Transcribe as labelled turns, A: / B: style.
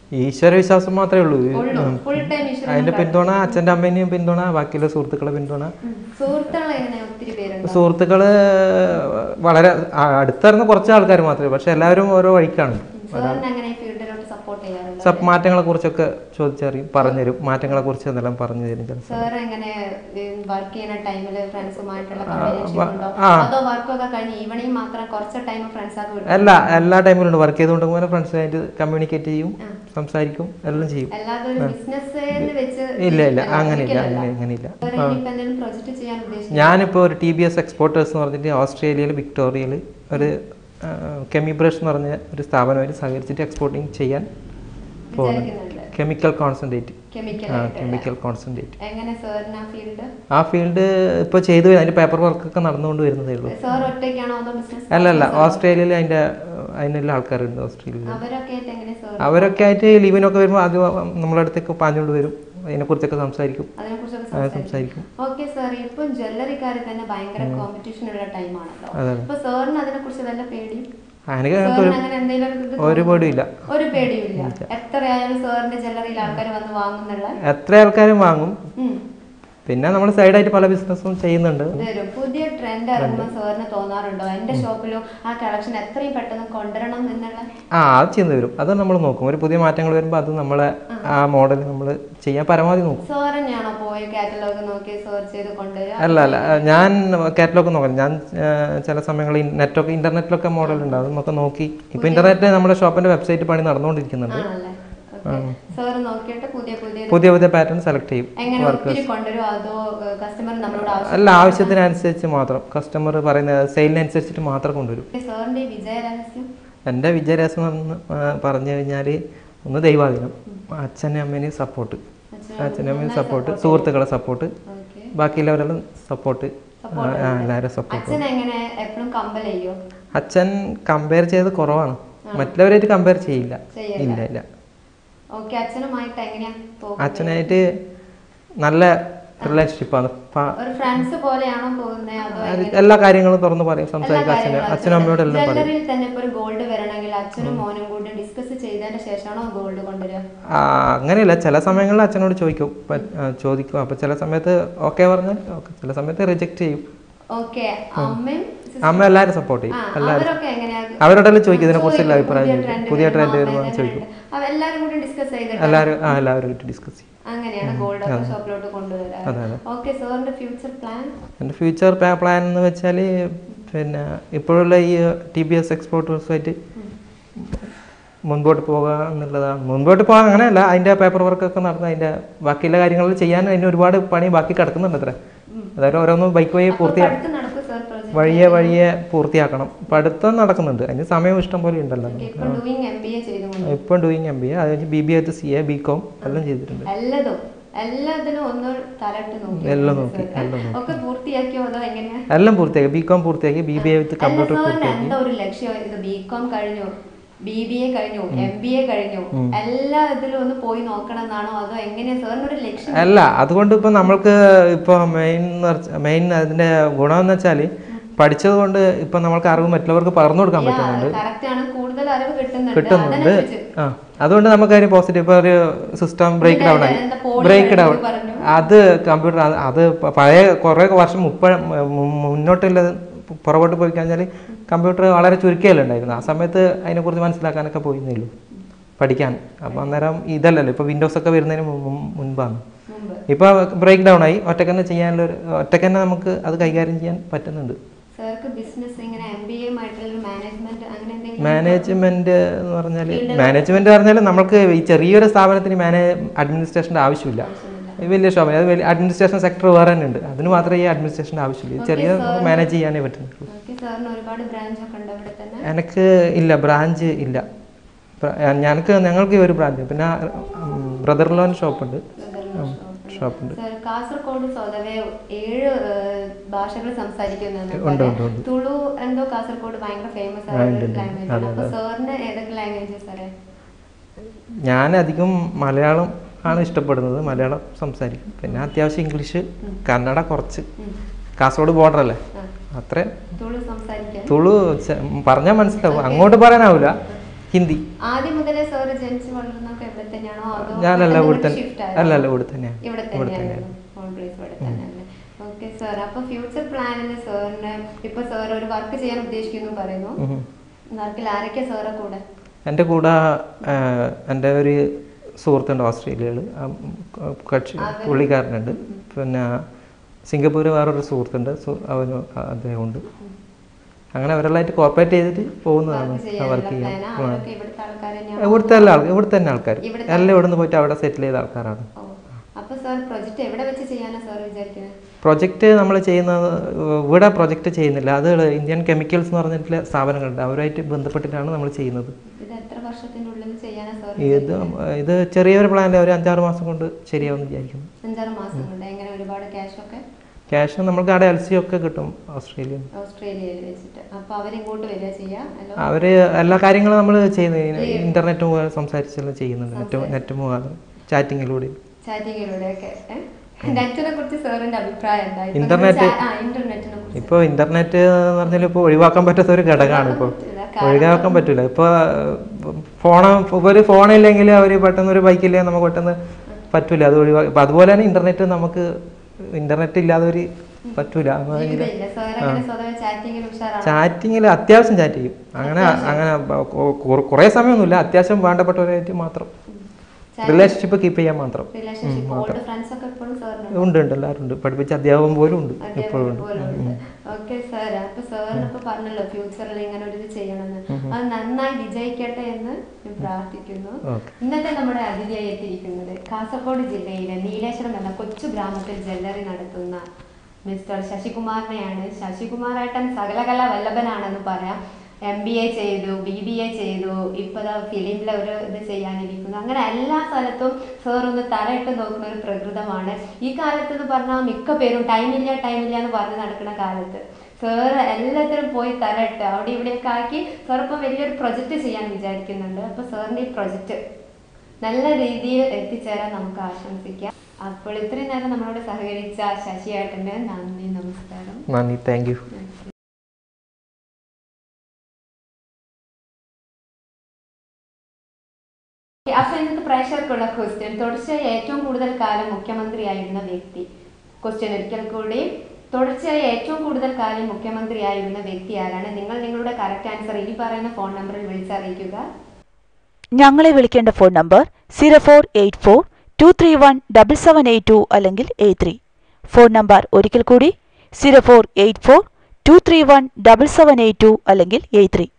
A: ഈശ്വര വിശ്വാസം മാത്രമേ ഉള്ളൂ
B: ഉള്ളൂ
A: ഉം.
B: ഫുൾ ടൈം ഈശ്വരൻ
A: അതിന്റെ പിന്തുണ അച്ഛൻ്റെ അമ്മേനെയും പിന്തുണ ബാക്കിയുള്ള സുഹൃത്തുക്കളെ പിന്തുണ
B: സുഹൃത്തുക്കൾ എങ്ങനെ ഒത്തിരി പേരുണ്ട്
A: സുഹൃത്തുക്കള് വളരെ ആ- അടുത്തറിയുന്ന കുറച്ച് ആൾക്കാർ മാത്രമേ പക്ഷെ എല്ലാവരും ഓരോ വഴിക്കാണ്
B: സാറിന് എങ്ങനെ ഫീൽഡിലോട്ട് സപ്പോർട്ട് ചെയ്യാറുണ്ട്
A: സബ് മാറ്റങ്ങളെ കുറിച്ചൊക്കെ ചോദിച്ചറിയും പറഞ്ഞുതരും മാറ്റങ്ങളെ കുറിച്ച് എന്തെല്ലാം പറഞ്ഞു തരും ചില
B: സാർ എങ്ങനെ വർക്ക് ചെയ്യുന്ന ടൈമിൽ ഫ്രണ്ട്സുമായിട്ടുള്ള
A: വ-
B: കമ്പാരിസൺ ഉണ്ടോ
A: ആ.
B: അതോ വർക്കൊക്കെ കഴിഞ്ഞ് ഈവനിങ് മാത്രം കുറച്ച് ടൈം ഫ്രണ്ട്സ് ആക്കി വിടും
A: എല്ലാ എല്ലാ ടൈമിലും ഉണ്ട് വർക്ക് ചെയ്തുകൊണ്ട് പോലെ ഫ്രണ്ട്സായിട്ട് കമ്മ്യൂണിക്കേറ്റ് ചെയ്യും
B: ആ.
A: സംസാരിക്കും എല്ലാം ചെയ്യും
B: അല്ലാതെ ഒരു ബിസിനസ് വെച്ച്
A: ഇല്ല ഇല്ല
B: അല്ല,
A: അങ്ങനെയില്ല
B: ഒരിക്കലല്ല.
A: അങ്ങനെ അങ്ങനെയില്ല
B: സാർ ഇനിയിപ്പോ എന്തെങ്കിലും പ്രൊജക്ട് ചെയ്യാൻ ഉദ്ദേശിക്കുന്നു
A: ഞാനിപ്പോൾ ഒരു ടി ബി എസ് എക്സ്പോർട്ടേഴ്സ് എന്ന് പറഞ്ഞിട്ട് ഓസ്ട്രേലിയയിൽ വിക്ടോറിയയിൽ ഒരു കെമി ബ്രഷ് എന്ന് പറഞ്ഞ ഒരു സ്ഥാപനമായിട്ട് സഹകരിച്ചിട്ട് എക്സ്പോർട്ടിങ് ചെയ്യാൻ പോകുന്നുണ്ട്
B: വിചാരിക്കുന്നുണ്ട്
A: കെമിക്കൽ കോൺസെൻട്രേറ്റ്
B: കെമിക്കൽ
A: ആ കെമിക്കൽ കോൺസെൻട്രേറ്റ്
B: എങ്ങനെ സാറിന് ആ ഫീൽഡ്
A: ആ ഫീൽഡ് ഇപ്പോൾ ചെയ്തു വരും. അതിൻ്റെ പേപ്പർ വർക്കൊക്കെ നടന്നുകൊണ്ട് വരുന്നതേ ഉള്ളൂ
B: സാർ ഒറ്റയ്ക്കാണോ അതോ ബിസിനസ്
A: അല്ല അല്ല ഓസ്ട്രേലിയയിൽ അതിൻ്റെ അതിനുള്ള ആൾക്കാരുണ്ട് ഓസ്ട്രേലിയയിൽ
B: അവരൊക്കെ ആയിട്ട് എങ്ങനെ സാർ
A: അവരൊക്കെ ആയിട്ട് ലീവിനൊക്കെ വരുമ്പോൾ അത് നമ്മളെ അടുത്തേക്ക് പാഞ്ഞുകൊണ്ട് വരും അതിനെക്കുറിച്ചൊക്കെ സംസാരിക്കും
B: അതിനെ കുറിച്ചൊക്കെ
A: ആ,
B: സംസാരിക്കും
A: സംസാരിക്കും
B: ഓക്കെ സാർ ഇപ്പം ജ്വല്ലറിക്കാരിൽ തന്നെ ഭയങ്കര കോമ്പറ്റീഷൻ ഉള്ള ടൈമാണല്ലോ
A: അതെ
B: അപ്പൊ സാറിന് അതിനെ കുറിച്ച് വല്ല പേടി
A: എനിക്ക് അങ്ങനത്തെ
B: സാറിന്
A: ഒരു
B: അങ്ങനെ എന്തെങ്കിലും ഇത്
A: ഒരു പേടിയില്ല
B: ഒരു പേടിയുമില്ല എത്രയായാലും സാറിന്റെ ജ്വല്ലറിയിൽ ആൾക്കാർ വന്ന് വാങ്ങുന്നുള്ള
A: എത്ര ആൾക്കാരും വാങ്ങും
B: ഉം.
A: പിന്നെ നമ്മൾ സൈഡായിട്ട് പല ബിസിനസ്സും ചെയ്യുന്നുണ്ട്
B: ഇതൊരു പുതിയ ട്രെൻഡ് ഇറങ്ങുമ്പോൾ സാറിന് തോന്നാറുണ്ടോ എന്റെ ഷോപ്പിലും ആ കളക്ഷൻ എത്രയും പെട്ടെന്ന് കൊണ്ടുവരണം എന്നുള്ള
A: ആ അത് ചെയ്യുന്ന വരും അത് നമ്മൾ നോക്കും ഒരു പുതിയ മാറ്റങ്ങൾ വരുമ്പോൾ അത് നമ്മളെ ആ മോഡൽ നമ്മൾ ചെയ്യാൻ പരമാവധി നോക്കും
B: സാർ തന്നെയാണോ പോയി കാറ്റലോഗ് നോക്കി സെർച്ച് ചെയ്ത് കൊണ്ടുവരിക
A: അല്ല അല്ല ഞാൻ കാറ്റലോഗ് നോക്കാം ഞാൻ ആ, ചില സമയങ്ങളിൽ നെറ്റൊക്കെ ഇന്റർനെറ്റിലൊക്കെ മോഡൽ ഉണ്ട് അതൊക്കെ നോക്കി ഇപ്പൊ ഇന്റർനെറ്റ് നമ്മുടെ ഷോപ്പിന്റെ വെബ്സൈറ്റ് പണി നടന്നുകൊണ്ടിരിക്കുന്നുണ്ട്
B: ആണല്ലേ സാർ നോക്കിയിട്ട് പുതിയ പുതിയ
A: പുതിയ പുതിയ പാറ്റേൺ സെലക്ട് ചെയ്യും
B: എങ്ങനെ ഒത്തിരി കൊണ്ടുവരുമോ അതോ കസ്റ്റമർ നമ്മളോട് ആവശ്യം
A: അല്ല ആവശ്യത്തിനനുസരിച്ച് മാത്രം കസ്റ്റമർ പറയുന്ന സെയിലിനനുസരിച്ചിട്ട് മാത്രം കൊണ്ടുവരും
B: സാറിന്റെ ഈ വിജയ രഹസ്യം
A: എൻ്റെ വിജയരസം എന്ന് പറഞ്ഞു കഴിഞ്ഞാൽ ഒന്ന് ദൈവാധീനം അച്ഛനും അമ്മേനെയും സപ്പോർട്ട് അച്ഛനും അമ്മയും സപ്പോർട്ട് സുഹൃത്തുക്കളെ സപ്പോർട്ട്
B: ഓക്കെ
A: ബാക്കിയുള്ളവരെല്ലാം സപ്പോർട്ട് എല്ലാവരും സപ്പോർട്ട്
B: അച്ഛൻ എങ്ങനെ എപ്പോഴും കമ്പൽ ചെയ്യോ
A: അച്ഛൻ കമ്പയർ ചെയ്ത് കുറവാണ് മറ്റുള്ളവരായിട്ട് കമ്പയർ ചെയ്യില്ല
B: ചെയ്യില്ല.
A: ഇല്ല ഇല്ല
B: ഓക്കെ അച്ഛനുമായിട്ട് എങ്ങനെയാ പോകുന്നത്
A: അച്ഛനായിട്ട് നല്ല റിലേഷൻഷിപ്പാണ്
B: ഒരു ഫ്രണ്ട്സ് പോലെയാണോ പോകുന്നത് അതോ
A: എല്ലാ കാര്യങ്ങളും തുറന്ന് പറയും സംസാരിക്കും അച്ഛന് അച്ഛനും അമ്മയോട് എല്ലാം പറയും
B: ജ്വല്ലറിയിൽ തന്നെ ഇപ്പൊ ഒരു ഗോൾഡ് വരണമെങ്കിൽ അച്ഛനും മോനും കൂടി ഡിസ്കസ് ചെയ്തതിന് ശേഷമാണോ ഗോൾഡ് കൊണ്ടുവരിക
A: ആ, അങ്ങനെയല്ല ചില സമയങ്ങളിൽ അച്ഛനോട് ചോദിക്കും പ- ആ, ചോദിക്കും അപ്പോൾ ചില സമയത്ത് ഓക്കെ പറഞ്ഞാൽ ഓക്കെ ചില സമയത്ത് റിജക്റ്റ് ചെയ്യും
B: ഓക്കെ അമ്മയും sister-
A: അമ്മ എല്ലാവരും സപ്പോർട്ട്
B: ആ,
A: ചെയ്യും എല്ലാവരും
B: അവരൊക്കെ എങ്ങനെയാ
A: അവരോടെല്ലാം ചോദിക്കും ഇതിനെക്കുറിച്ചുള്ള
B: ചോദിക്കും,
A: അഭിപ്രായം
B: പുതിയ
A: ചോദിക്കും
B: trend
A: പുതിയ
B: വരുമ്പോ
A: ട്രെൻഡ്
B: അമ്മ
A: വരുമ്പോൾ
B: എങ്ങനെ
A: ചോദിക്കും
B: ഉണ്ട്? അവ എല്ലാരും കൂടി ഡിസ്കസ് ചെയ്തിട്ട്
A: എല്ലാവരും ആ എല്ലാവരും ആയിട്ട് ഡിസ്കസ് ചെയ്യും
B: അങ്ങനെയാണ് ഗോൾഡ് ഒക്കെ ഷോപ്പിലോട്ട് കൊണ്ടുവരാറ്
A: അതെ അതെ
B: ഓക്കെ സാറിന്റെ ഫ്യൂച്ചർ പ്ലാൻ
A: എൻ്റെ ഫ്യൂച്ചർ പ്ലാൻ എന്ന് വെച്ചാൽ പിന്നെ ഇപ്പോഴുള്ള ഈ ടി ബി എസ് എക്സ്പോർട്ടേഴ്സുമായിട്ട് മുൻപോട്ട് പോകുക എന്നുള്ളതാണ് മുൻപോട്ട് പോകാൻ അങ്ങനെയല്ല അതിൻ്റെ പേപ്പർ വർക്കൊക്കെ നടന്ന് അതിൻ്റെ ബാക്കിയുള്ള കാര്യങ്ങൾ ചെയ്യാൻ അതിന് ഒരുപാട് പണി ബാക്കി കിടക്കുന്നുണ്ട് അത്ര അതായത് ഓരോന്നും ബൈക്ക് വഴി പൂർത്തിയാ
B: അടുത്ത് നടക്കും സാർ പ്രോജക്ട്
A: വഴിയെ വഴിയെ പൂർത്തിയാക്കണം പഠിത്തം നടക്കുന്നുണ്ട് അതിന് സമയം ഇഷ്ടം പോലെ ഉണ്ടല്ലോ
B: ഇപ്പൊ ഡൂയിങ് എം ബി എ ചെയ്തു
A: ഇപ്പം ഡൂയിങ് എം ബി എ അത് കഴിഞ്ഞ് B B A C A B com എല്ലാം ചെയ്തിട്ടുണ്ട്
B: എല്ലാതും എല്ലാത്തിനും ഒന്ന് തലട്ട് നോക്കി
A: എല്ലാം നോക്കി എല്ലാം നോക്കി
B: ഒക്കെ പൂർത്തിയാക്കിയോ അതോ എങ്ങനെയാ
A: എല്ലാം പൂർത്തിയാക്കി ബി കോം പൂർത്തിയാക്കി ബി ബി എ വിത്ത്
B: അല്ല
A: കമ്പ്യൂട്ടർ
B: സാറിന്
A: പൂർത്തിയാക്കി
B: എന്താ ഒരു ലക്ഷ്യം ഇത് ബി കോം കഴിഞ്ഞു ബി ബി എ കഴിഞ്ഞു എം ബി എ കഴിഞ്ഞു എല്ലാ ഇതിലും ഒന്ന് പോയി നോക്കണം എന്നാണോ അതോ എങ്ങനെയാ സാറിന് ഒരു ലക്ഷ്യം
A: അല്ല അതുകൊണ്ട് ഇപ്പം നമ്മൾക്ക് ഇപ്പോൾ മെയിൻ മെയിൻ അതിൻ്റെ ഗുണമെന്ന് വെച്ചാൽ പഠിച്ചത് കൊണ്ട് ഇപ്പം നമ്മൾക്ക് അറിവ് മറ്റുള്ളവർക്ക് പകർന്നു കൊടുക്കാൻ പറ്റുന്നുണ്ട്
B: കറക്റ്റ് ആണ് കൂടുതൽ അറിവ് കിട്ടുന്നുണ്ട്
A: കിട്ടുന്നുണ്ട്
B: അതനുസരിച്ച്
A: ആ അതുകൊണ്ട് നമുക്ക് അതിന് പോസിറ്റീവ് ഇപ്പോൾ ഒരു സിസ്റ്റം ബ്രേക്ക് ഡൗൺ ആയി
B: എന്താ പോളി
A: ബ്രേക്ക് ഡൗൺ
B: കഴിഞ്ഞു പറഞ്ഞു.
A: അത് കമ്പ്യൂട്ടർ അത് പ- പഴയ കുറേ വർഷം മുപ്പ മു- മുന്നോട്ടുള്ളത് പുറകോട്ട് പോയി കഴിഞ്ഞാൽ കമ്പ്യൂട്ടർ വളരെ ചുരുക്കിയല്ലേ ഉണ്ടായിരുന്നു ആ സമയത്ത് അതിനെക്കുറിച്ച് മനസ്സിലാക്കാനൊക്കെ പോയിരുന്നില്ലു പഠിക്കാൻ അപ്പോൾ അന്നേരം ഇതല്ലല്ലോ ഇപ്പോൾ വിൻഡോസ് ഒക്കെ വരുന്നതിന് മു- മു- മുൻപാണ്
B: മുമ്പ്
A: ഇപ്പോൾ ബ്രേക്ക് ഡൗൺ ആയി ഒറ്റക്കന്നെ ചെയ്യാനുള്ള ഒരു ഒറ്റക്കന്നെ നമുക്ക് അത് കൈകാര്യം ചെയ്യാൻ പറ്റുന്നുണ്ട്
B: സാർക്ക് ബിസിനസ് ഇങ്ങനെ എം ബി എമായിട്ടുള്ള ഒരു മാനേജ്മെന്റ് അങ്ങനെ എന്തെങ്കിലും
A: മാനേജ്മെന്റ് എന്ന് പറഞ്ഞാൽ മാനേജ്മെന്റ് പറഞ്ഞാൽ നമുക്ക് ഈ ചെറിയൊരു സ്ഥാപനത്തിന് മാനേ അഡ്മിനിസ്ട്രേഷൻ്റെ ആവശ്യമില്ല ഈ വലിയ ഷോപ്പ് അത് വലിയ അഡ്മിനിസ്ട്രേഷൻ സെക്ടർ വേറെ തന്നെ ഉണ്ട് അതിന് മാത്രമേ ഈ അഡ്മിനിസ്ട്രേഷൻ്റെ ആവശ്യമില്ല ഈ ചെറിയ മാനേജ് ചെയ്യാനേ പറ്റുന്നുള്ളൂ
B: ഓക്കെ സാറിന് ഒരുപാട് ബ്രാഞ്ച് ഒക്കെ ഉണ്ട് അവിടെ തന്നെ
A: എനിക്ക് ഇല്ല ബ്രാഞ്ച് ഇല്ല ബ്ര- ഞങ്ങൾക്ക് ഞങ്ങൾക്ക് ഈ ഒരു ബ്രാഞ്ച് പിന്നെ ബ്രദർ ലോൺ ഷോപ്പുണ്ട് ഷോപ്പുണ്ട്
B: സാർ കാസർഗോഡ് സ്വതവേ ഏഴ് ഭാഷകൾ സംസാരിക്കുന്നുണ്ട്
A: ഉണ്ട്, ഉണ്ട്, ഉണ്ട്.
B: തുളു എന്തോ കാസർഗോഡ് ഭയങ്കര ഫേമസ് ആയ ഒരു ലാംഗ്വേജ് ആണ് അപ്പൊ സാറിന് ഏതൊക്കെ ലാംഗ്വേജ് സാറേ
A: ഞാൻ അധികം മലയാളം ആണ് ഇഷ്ടപ്പെടുന്നത് മലയാളം സംസാരിക്കും പിന്നെ അത്യാവശ്യം ഇംഗ്ലീഷ് കന്നഡ കുറച്ച് കാസർഗോഡ് ബോർഡർ അല്ലേ
B: ആ.
A: അത്രേ
B: തുളു സംസാരിക്കാൻ
A: തുളു ചെ- പറഞ്ഞാൽ മനസ്സിലാവും അങ്ങോട്ട് പറയാനാവില്ല ഹിന്ദി
B: ആദ്യം മുതലേ സാർ ജനിച്ച് വളർന്നൊക്കെ ഇവിടെ തന്നെയാണോ അതോ
A: ഞാനല്ല ഇവിടെ
B: എന്തെങ്കിലും
A: തന്നെ
B: shift ആയിരുന്നോ?
A: അല്ല അല്ല ഇവിടെ തന്നെയാണ്
B: ഇവിടെ
A: ഇവിടെ
B: തന്നെയായിരുന്നു ഓൾവേസ് ഇവിടെ തന്നെയല്ലേ ഓക്കെ സാർ അപ്പൊ ഫ്യൂച്ചർ പ്ലാനിന് സാറിന് ഇപ്പൊ സാർ ഒരു വർക്ക് ചെയ്യാൻ ഉദ്ദേശിക്കുന്നു പറയുന്നു
A: ഉം.
B: വർക്കിൽ ആരൊക്കെ സാറെ കൂടെ
A: എൻ്റെ കൂടെ ആ, എൻ്റെ ഒരു സുഹൃത്തുണ്ട് ഓസ്ട്രേലിയയിൽ കക്ഷി പുള്ളിക്കാരനുണ്ട് പിന്നെ സിംഗപ്പൂർ വേറൊരു സുഹൃത്തുണ്ട് സു- അവന് അദ്ദേഹമുണ്ട് അങ്ങനെ അവരെല്ലാമായിട്ട് കോർപ്പറേറ്റ് ചെയ്തിട്ട് പോകുന്നതാണ്
B: വർക്ക്
A: വർക്ക്
B: ചെയ്യാനുള്ള
A: ചെയ്യാൻ
B: പ്ലാൻ അവരൊക്കെ ഇവിടുത്തെ ആൾക്കാർ തന്നെയാണോ
A: ഇവിടുത്തെ എല്ലാ ആൾ ഇവിടുത്തെ തന്നെ ആൾക്കാർ
B: ഇവിടുത്തെ
A: എല്ലാം ഇവിടുന്ന് പോയിട്ട് അവിടെ സെറ്റിൽ ചെയ്ത ആൾക്കാരാണ്
B: ഓ അപ്പൊ സാർ പ്രൊജക്ട് എവിടെ വെച്ച് ചെയ്യാനാ സാർ വിചാരിക്കുന്നത്
A: പ്രൊജക്റ്റ് നമ്മൾ ചെയ്യുന്നത് ഇവിടെ പ്രൊജക്റ്റ് ചെയ്യുന്നില്ല അത് ഇന്ത്യൻ കെമിക്കൽസ് എന്ന് പറഞ്ഞിട്ടുള്ള സ്ഥാപനങ്ങളുണ്ട് അവരുമായിട്ട് ബന്ധപ്പെട്ടിട്ടാണ് നമ്മൾ ചെയ്യുന്നത്
B: ഇത് എത്ര വർഷത്തിന്റെ ഉള്ളിൽ ചെയ്യാനാ സാർ
A: ഇത് ഇത് ചെറിയൊരു പ്ലാനിൽ ഒരു അഞ്ചാറ് മാസം കൊണ്ട് ശരിയാവുമെന്ന് വിചാരിക്കുന്നു
B: അഞ്ചാറ് മാസം കൊണ്ട് എങ്ങനെ ഒരുപാട് ക്യാഷ് ഒക്കെ
A: ക്യാഷ് നമ്മൾക്ക് അവിടെ എൽ സി ഒക്കെ കിട്ടും ഓസ്ട്രേലിയൻ
B: ഓസ്ട്രേലിയയിൽ വെച്ചിട്ട് അപ്പൊ അവരിങ്ങോട്ട് വരിക ചെയ്യാ ഹലോ
A: അവർ എല്ലാ കാര്യങ്ങളും നമ്മൾ ചെയ്യുന്നത് ഇന്റർനെറ്റ് മുഖേന സംസാരിച്ചെല്ലാം ചെയ്യുന്നുണ്ട് നെറ്റ് നെറ്റ് മുഖാന്തരം ചാറ്റിങ്ങിലൂടെ
B: ചാറ്റിങ്ങിലൂടെ ഒക്കെ നെറ്റിനെ കുറിച്ച് സാറിന്റെ അഭിപ്രായം എന്താ ഇപ്പൊ
A: ഇന്റർനെറ്റ്
B: നമ്മൾ ചാ- ആ, ഇന്റർനെറ്റിനെ കുറിച്ച്
A: ഇപ്പോൾ ഇന്റർനെറ്റ് എന്ന് പറഞ്ഞാൽ ഇപ്പോൾ ഒഴിവാക്കാൻ പറ്റാത്ത ഒരു ഘടകമാണ് ഇപ്പോൾ
B: പറ്റില്ല.
A: ഒഴിവാക്കാൻ പറ്റില്ല ഇപ്പോൾ ഫോണ് ഒരു ഫോണില്ലെങ്കിൽ അവർ പെട്ടെന്ന് ഒരു ബൈക്കില്ലേ നമുക്ക് പെട്ടെന്ന് പറ്റൂല അത് ഒഴിവാക്കി അപ്പം അതുപോലെ തന്നെ ഇന്റർനെറ്റ് നമുക്ക് ഇന്റർനെറ്റ് ഇല്ലാതെ ഒരു പറ്റൂല എന്ന് പറഞ്ഞാൽ
B: ജീവിതമില്ല സാർ അങ്ങനെ സ്വതവേ ചാറ്റിങ്ങിൽ ഉഷാറാണ്
A: ചാറ്റിങ്ങിൽ അത്യാവശ്യം ചാറ്റ് ചെയ്യും അങ്ങനെ അങ്ങനെ കുറേ സമയമൊന്നുമില്ല അത്യാവശ്യം വേണ്ടപ്പെട്ടവരായിട്ട് മാത്രം റിലേഷൻഷിപ്പ് കീപ്പ് ചെയ്യാൻ മാത്രം
B: റിലേഷൻഷിപ്പ് ഓൾഡ് ഫ്രണ്ട്സ് ഒക്കെ ഇപ്പോഴും സാറിന്
A: ഉണ്ട് ഉണ്ട് എല്ലാവരും ഉണ്ട് പഠിപ്പിച്ച അധ്യാപകം പോലും ഉണ്ട് എപ്പോഴും ഉണ്ട്
B: ഓക്കെ സാർ അപ്പൊ സാറിന് ഇപ്പൊ പറഞ്ഞല്ലോ ഫ്യൂച്ചറിൽ ഇങ്ങനെ ഒരു ഇത് ചെയ്യണമെന്ന് അത് നന്നായി വിജയിക്കട്ടെ എന്ന് ഞാൻ പ്രാർത്ഥിക്കുന്നു
A: ഓക്കെ
B: ഇന്നത്തെ നമ്മുടെ അതിഥിയായി എത്തിയിരിക്കുന്നത് കാസർഗോഡ് ജില്ലയിലെ നീലേശ്വരം എന്ന കൊച്ചു ഗ്രാമത്തിൽ ജ്വല്ലറി നടത്തുന്ന മിസ്റ്റർ ശശികുമാറിനെയാണ് ശശികുമാറേട്ടൻ സകലകല വല്ലഭനാണെന്ന് പറയാം എം ബി എ ചെയ്തു ബി ബി എ ചെയ്തു ഇപ്പതാ ഫിലിമിലെ ഒരു ഇത് ചെയ്യാനിരിക്കുന്നു അങ്ങനെ എല്ലാ സ്ഥലത്തും സാർ ഒന്ന് തലയിട്ട് നോക്കുന്ന ഒരു പ്രകൃതമാണ് ഈ കാലത്ത് എന്ന് പറഞ്ഞാൽ മിക്ക പേരും ടൈമില്ല ടൈമില്ല എന്ന് പറഞ്ഞ് നടക്കുന്ന കാലത്ത് സാർ എല്ലാത്തിനും പോയി തലയിട്ട് അവിടെ ഇവിടെയൊക്കെ ആക്കി സാർ ഇപ്പം വലിയൊരു പ്രൊജക്റ്റ് ചെയ്യാൻ വിചാരിക്കുന്നുണ്ട് അപ്പൊ സാറിന്റെ ഈ പ്രൊജക്റ്റ് നല്ല രീതിയിൽ എത്തിച്ചേരാൻ നമുക്ക് ആശംസിക്കാം അപ്പോൾ ഇത്രയും നേരം നമ്മളോട് സഹകരിച്ച ശശിയേട്ടന് നന്ദി നമസ്കാരം
A: നന്ദി താങ്ക് യു
B: അപ്പൊ ഇന്നത്തെ പ്രേക്ഷകർക്കുള്ള ക്വസ്റ്റ്യൻ തുടർച്ചയായി ഏറ്റവും കൂടുതൽ കാലം മുഖ്യമന്ത്രിയായിരുന്ന വ്യക്തി ക്വസ്റ്റ്യൻ ഒരിക്കൽ കൂടി തുടർച്ചയായി ഏറ്റവും കൂടുതൽ കാലം മുഖ്യമന്ത്രിയായിരുന്ന വ്യക്തി ആരാണ് നിങ്ങൾ നിങ്ങളുടെ കറക്റ്റ് ആൻസർ ഈ പറയുന്ന ഫോൺ നമ്പറിൽ വിളിച്ചറിയിക്കുക
C: ഞങ്ങളെ വിളിക്കേണ്ട phone number zero four eight four two three one double seven eight two അല്ലെങ്കിൽ എയ്റ്റ് ത്രീ ഫോൺ നമ്പർ ഒരിക്കൽ കൂടി zero four eight four two three one double seven eight two അല്ലെങ്കിൽ എയ്റ്റ് ത്രീ